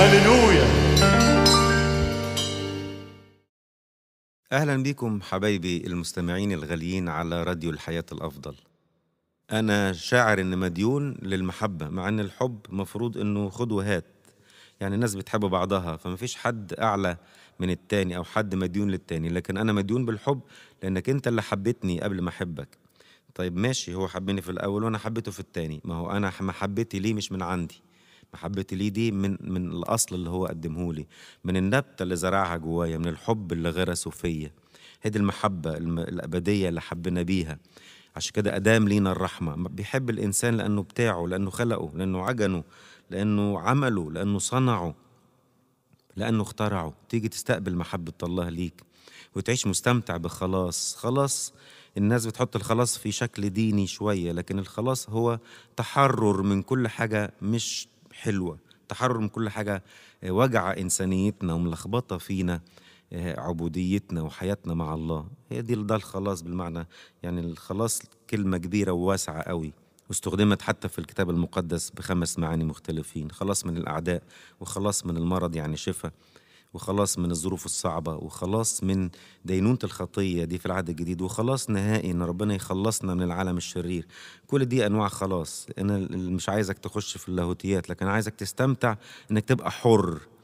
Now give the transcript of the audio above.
هللويا أهلا بكم حبايبي المستمعين الغاليين على راديو الحياة الأفضل أنا شاعر إن مديون للمحبة مع إن الحب مفروض إنه خد وهات يعني الناس بتحب بعضها فمفيش حد أعلى من التاني أو حد مديون للتاني لكن أنا مديون بالحب لأنك أنت اللي حبيتني قبل ما أحبك طيب ماشي هو حبني في الأول وأنا حبيته في التاني ما هو أنا محبتي ليه مش من عندي محبتي ليه دي من من الاصل اللي هو قدمه لي من النبته اللي زرعها جوايا من الحب اللي غرسه فيا هي دي المحبه الم- الابديه اللي حبنا بيها عشان كده ادام لينا الرحمه بيحب الانسان لانه بتاعه لانه خلقه لانه عجنه لانه عمله لانه صنعه لأنه اخترعه تيجي تستقبل محبة الله ليك وتعيش مستمتع بخلاص خلاص الناس بتحط الخلاص في شكل ديني شوية لكن الخلاص هو تحرر من كل حاجة مش حلوة تحرر من كل حاجة آه، وجع إنسانيتنا وملخبطة فينا آه، عبوديتنا وحياتنا مع الله هي دي ده الخلاص بالمعنى يعني الخلاص كلمة كبيرة وواسعة قوي واستخدمت حتى في الكتاب المقدس بخمس معاني مختلفين خلاص من الأعداء وخلاص من المرض يعني شفاء وخلاص من الظروف الصعبة وخلاص من دينونة الخطية دي في العهد الجديد وخلاص نهائي إن ربنا يخلصنا من العالم الشرير كل دي أنواع خلاص أنا ال- مش عايزك تخش في اللاهوتيات لكن عايزك تستمتع إنك تبقى حر